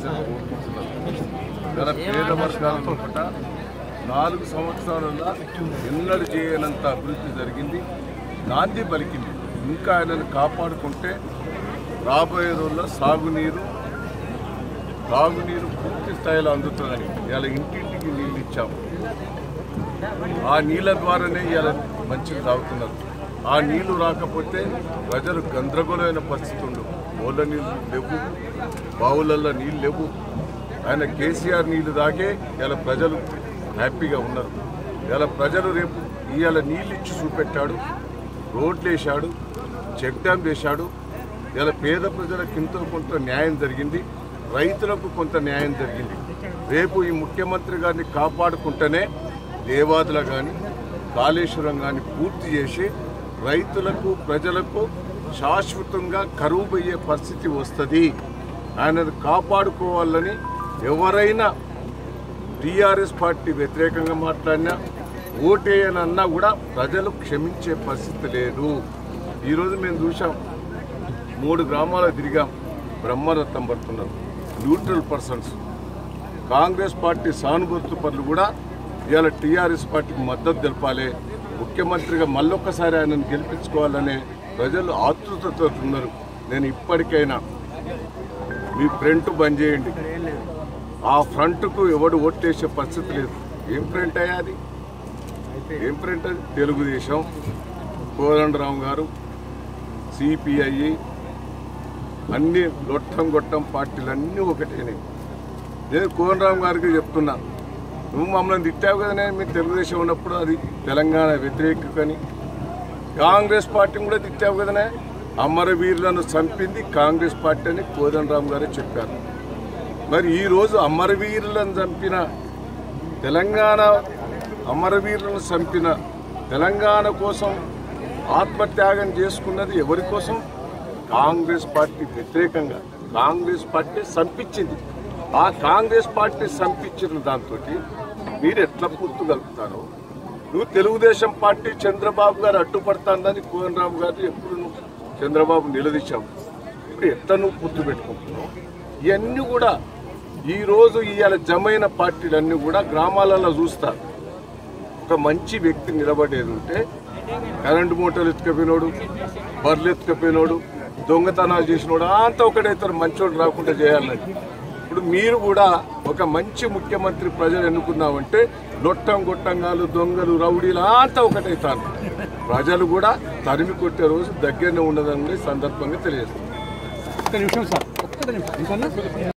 గల పేద వర్గాల పట్ల నాలుగు సంవత్సరాలలో ఎన్నడూ చేయనంత అభివృద్ధి జరిగింది నాంది పలికింది ఇంకా ఆయనను కాపాడుకుంటే రాబోయే రోజుల్లో సాగునీరు తాగునీరు పూర్తి స్థాయిలో అందుతుందని ఇవాళ ఇంటింటికి నీళ్ళు ఇచ్చాము ఆ నీళ్ళ ద్వారానే ఇవాళ మంచిగా తాగుతున్నారు ఆ నీళ్లు రాకపోతే ప్రజలు గందరగోళమైన పరిస్థితి ఉండవు ఓళ్ళ నీళ్ళు లేవు బావులల్లో నీళ్ళు లేవు ఆయన కేసీఆర్ నీళ్లు తాగే ఇలా ప్రజలు హ్యాపీగా ఉన్నారు ఇలా ప్రజలు రేపు ఇవాళ నీళ్ళు ఇచ్చి చూపెట్టాడు రోడ్లు వేశాడు చెక్ డ్యామ్ వేశాడు ఇలా పేద ప్రజలకు ఎంతో కొంత న్యాయం జరిగింది రైతులకు కొంత న్యాయం జరిగింది రేపు ఈ ముఖ్యమంత్రి గారిని కాపాడుకుంటేనే దేవాదుల కానీ కాళేశ్వరం కానీ పూర్తి చేసి రైతులకు ప్రజలకు శాశ్వతంగా కరువు పోయే పరిస్థితి వస్తుంది ఆయనను కాపాడుకోవాలని ఎవరైనా టీఆర్ఎస్ పార్టీ వ్యతిరేకంగా మాట్లాడినా ఓటేయనన్నా కూడా ప్రజలు క్షమించే పరిస్థితి లేదు ఈరోజు మేము చూసాం మూడు గ్రామాలు తిరిగాం బ్రహ్మరథం పడుతున్నారు న్యూట్రల్ పర్సన్స్ కాంగ్రెస్ పార్టీ సానుభూతి పనులు కూడా ఇవాళ టీఆర్ఎస్ పార్టీకి మద్దతు తెలపాలి ముఖ్యమంత్రిగా మళ్ళొక్కసారి ఆయనను గెలిపించుకోవాలనే ప్రజలు ఆతృతతో ఉన్నారు నేను ఇప్పటికైనా మీ ఫ్రంట్ బంద్ చేయండి ఆ ఫ్రంట్కు ఎవడు ఓట్లేసే పరిస్థితి లేదు ఏం ఫ్రంట్ అయ్యా అది ఏం ఫ్రంట్ అది తెలుగుదేశం కోదండరావు గారు సిపిఐ అన్ని గొట్టం గొట్టం పార్టీలు అన్నీ ఒకటేనే నేను కోదండరావు గారికి చెప్తున్నా నువ్వు మమ్మల్ని తిట్టావు కదనే మీ తెలుగుదేశం ఉన్నప్పుడు అది తెలంగాణ వ్యతిరేకని కాంగ్రెస్ పార్టీని కూడా తిట్టావు కదనే అమరవీరులను చంపింది కాంగ్రెస్ పార్టీ అని కోదండరావు గారే చెప్పారు మరి ఈరోజు అమరవీరులను చంపిన తెలంగాణ అమరవీరులను చంపిన తెలంగాణ కోసం ఆత్మత్యాగం చేసుకున్నది ఎవరి కోసం కాంగ్రెస్ పార్టీ వ్యతిరేకంగా కాంగ్రెస్ పార్టీ చంపించింది ఆ కాంగ్రెస్ పార్టీ చంపించిన దాంతో మీరు ఎట్లా పూర్తుగలుగుతారో నువ్వు తెలుగుదేశం పార్టీ చంద్రబాబు గారు అడ్డుపడుతుందని కోనరావు గారు ఎప్పుడు నువ్వు చంద్రబాబు నిలదీశావు ఇప్పుడు ఎట్లా నువ్వు పూర్తి పెట్టుకుంటున్నావు ఇవన్నీ కూడా ఈ రోజు ఇవాళ జమైన పార్టీలన్నీ కూడా గ్రామాలలో చూస్తారు ఒక మంచి వ్యక్తి నిలబడేది ఉంటే కరెంటు మూటలు ఎత్తుకపోయినోడు బర్రెలు ఎత్తుకపోయినోడు దొంగతనాలు చేసినోడు అంతా ఒకటైతారు మంచోడు రాకుండా చేయాలని ఇప్పుడు మీరు కూడా ఒక మంచి ముఖ్యమంత్రి ప్రజలు ఎన్నుకున్నామంటే లొట్టం గొట్టంగాలు దొంగలు రౌడీలు అంతా ఒకటైతారు ప్రజలు కూడా తరిమి కొట్టే రోజు దగ్గరనే ఉండదని సందర్భంగా తెలియజేస్తారు ఒక్క నిమిషం సార్ ఒక్క నిమిషం ఇంకన్నా